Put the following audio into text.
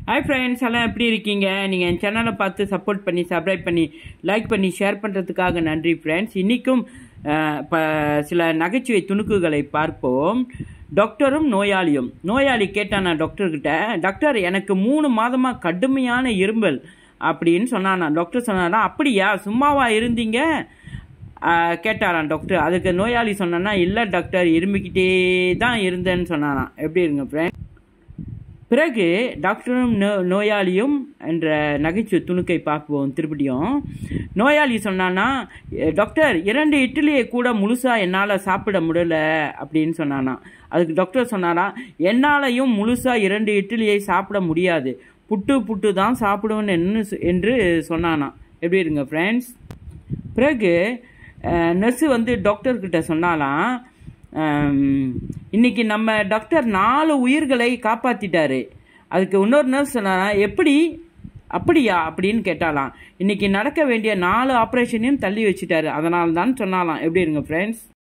hi friends எல்லாம் எப்படி இருக்கீங்க நீங்கள் என் சேனலை பார்த்து சப்போர்ட் பண்ணி சப்ஸ்கிரைப் பண்ணி லைக் பண்ணி ஷேர் பண்ணுறதுக்காக நன்றி ஃப்ரெண்ட்ஸ் இன்றைக்கும் இப்போ சில நகைச்சுவை துணுக்குகளை பார்ப்போம் டாக்டரும் நோயாளியும் நோயாளி கேட்டானா டாக்டர்கிட்ட டாக்டர் எனக்கு மூணு மாதமாக கடுமையான இரும்பல் அப்படின்னு சொன்னானா டாக்டர் சொன்னாரா அப்படியா சும்மாவா இருந்தீங்க ஆஹ் கேட்டாராம் டாக்டர் அதுக்கு நோயாளி சொன்னானா இல்லை டாக்டர் இருமிக்கிட்டே தான் இருந்தேன்னு சொன்னாராம் எப்படி இருங்க ஃப்ரெண்ட் பிறகு டாக்டரும் நோ நோயாளியும் என்ற நகைச்சுவை துணுக்கை பார்ப்போம் திருப்படியும் நோயாளி சொன்னான்னா "எ, டாக்டர் இரண்டு இட்லியை கூட முழுசாக என்னால் சாப்பிட முடியல அப்படின்னு சொன்னானா அதுக்கு டாக்டர் சொன்னாரா என்னாலையும் முழுசாக இரண்டு இட்லியை சாப்பிட முடியாது புட்டு புட்டு தான் சாப்பிடுவேன் என்று சொ- என்று சொன்னானா எப்படி இருங்க ஃப்ரெண்ட்ஸ் பிறகு நர்ஸு வந்து டாக்டர்கிட்ட சொன்னாலாம் "அம், இன்னைக்கு நம்ம டாக்டர் நாலு உயிர்களை காப்பாத்திட்டாரு அதுக்கு இன்னொரு நர்ஸ் சொன்னாரா எப்படி அப்படியா அப்படின்னு கேட்டாலாம் இன்னைக்கு நடக்க வேண்டிய நாலு ஆப்ரேஷனையும் தள்ளி வச்சுட்டாரு அதனால தான் சொன்னாலாம் எப்படி இருங்க ஃப்ரெண்ட்ஸ்